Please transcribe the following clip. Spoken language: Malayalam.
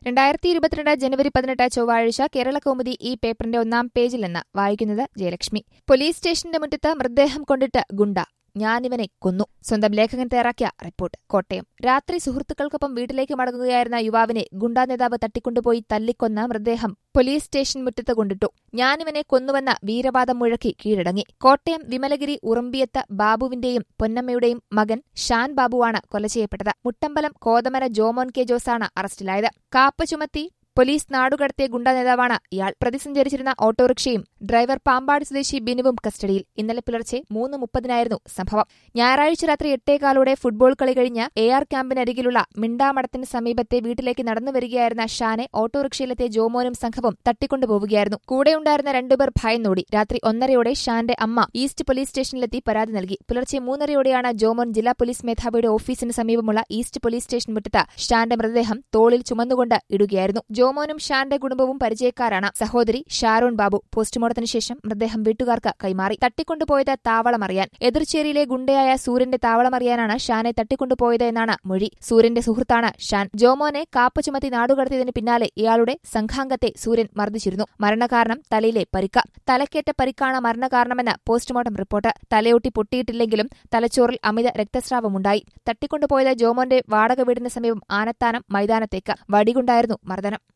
രണ്ടായിരത്തി ഇരുപത്തിരണ്ട് ജനുവരി പതിനെട്ട് ചൊവ്വാഴ്ച കേരള കൗമുദി ഈ പേപ്പറിന്റെ ഒന്നാം പേജിൽ നിന്ന് വായിക്കുന്നത് ജയലക്ഷ്മി പോലീസ് സ്റ്റേഷന്റെ മുറ്റത്ത് മൃതദേഹം കൊണ്ടിട്ട് ഗുണ്ട ഞാനിവനെ കൊന്നു സ്വന്തം ലേഖകൻ തയ്യാറാക്കിയ റിപ്പോർട്ട് കോട്ടയം രാത്രി സുഹൃത്തുക്കൾക്കൊപ്പം വീട്ടിലേക്ക് മടങ്ങുകയായിരുന്ന യുവാവിനെ ഗുണ്ടാ നേതാവ് തട്ടിക്കൊണ്ടുപോയി തല്ലിക്കൊന്ന മൃതദേഹം പോലീസ് സ്റ്റേഷൻ മുറ്റത്ത് കൊണ്ടിട്ടു ഞാനിവനെ കൊന്നുവെന്ന വീരവാദം മുഴക്കി കീഴടങ്ങി കോട്ടയം വിമലഗിരി ഉറമ്പിയത്ത് ബാബുവിന്റെയും പൊന്നമ്മയുടെയും മകൻ ഷാൻ ബാബുവാണ് കൊല ചെയ്യപ്പെട്ടത് മുട്ടമ്പലം കോതമര ജോമോൻ കെ ജോസാണ് അറസ്റ്റിലായത് കാപ്പ് ചുമത്തി പോലീസ് നാടുകടത്തിയ ഗുണ്ടാ നേതാവാണ് ഇയാൾ പ്രതി സഞ്ചരിച്ചിരുന്ന ഓട്ടോറിക്ഷയും ഡ്രൈവർ പാമ്പാട് സ്വദേശി ബിനുവും കസ്റ്റഡിയിൽ ഇന്നലെ പുലർച്ചെ മൂന്ന് മുപ്പതിനായിരുന്നു സംഭവം ഞായറാഴ്ച രാത്രി എട്ടേകാലോടെ ഫുട്ബോൾ കളി കഴിഞ്ഞ് എ ആർ ക്യാമ്പിനരികിലുള്ള മിണ്ടാമഠത്തിന് സമീപത്തെ വീട്ടിലേക്ക് നടന്നുവരികയായിരുന്ന ഷാനെ ഓട്ടോറിക്ഷയിലെത്തിയ ജോമോനും സംഘവും തട്ടിക്കൊണ്ടുപോവുകയായിരുന്നു കൂടെയുണ്ടായിരുന്ന രണ്ടുപേർ ഭയന്നോടി രാത്രി ഒന്നരയോടെ ഷാന്റെ അമ്മ ഈസ്റ്റ് പോലീസ് സ്റ്റേഷനിലെത്തി പരാതി നൽകി പുലർച്ചെ മൂന്നരയോടെയാണ് ജോമോൻ ജില്ലാ പോലീസ് മേധാവിയുടെ ഓഫീസിന് സമീപമുള്ള ഈസ്റ്റ് പോലീസ് സ്റ്റേഷൻ മുറ്റത്ത് ഷാന്റെ മൃതദേഹം തോളിൽ ചുമന്നുകൊണ്ട് ഇടുകയായിരുന്നു ജോമോനും ഷാന്റെ കുടുംബവും പരിചയക്കാരാണ് സഹോദരി ഷാരോൺ ബാബു പോസ്റ്റ്മോർട്ടത്തിന് ശേഷം മൃതദേഹം വീട്ടുകാർക്ക് കൈമാറി തട്ടിക്കൊണ്ടുപോയത് താവളമറിയാൻ എതിർച്ചേരിയിലെ ഗുണ്ടയായ സൂര്യന്റെ താവളമറിയാനാണ് ഷാനെ തട്ടിക്കൊണ്ടുപോയത് എന്നാണ് മൊഴി സൂര്യന്റെ സുഹൃത്താണ് ഷാൻ ജോമോനെ കാപ്പ് ചുമത്തി നാടുകടത്തിയതിന് പിന്നാലെ ഇയാളുടെ സംഘാംഗത്തെ സൂര്യൻ മർദ്ദിച്ചിരുന്നു മരണകാരണം തലയിലെ പരിക്ക് തലക്കേറ്റ പരിക്കാണ് മരണകാരണമെന്ന് പോസ്റ്റ്മോർട്ടം റിപ്പോർട്ട് തലയൊട്ടി പൊട്ടിയിട്ടില്ലെങ്കിലും തലച്ചോറിൽ അമിത രക്തസ്രാവമുണ്ടായി തട്ടിക്കൊണ്ടുപോയത് ജോമോന്റെ വാടക വീടിന് സമീപം ആനത്താനം മൈതാനത്തേക്ക് വടികൊണ്ടായിരുന്നു മർദ്ദനം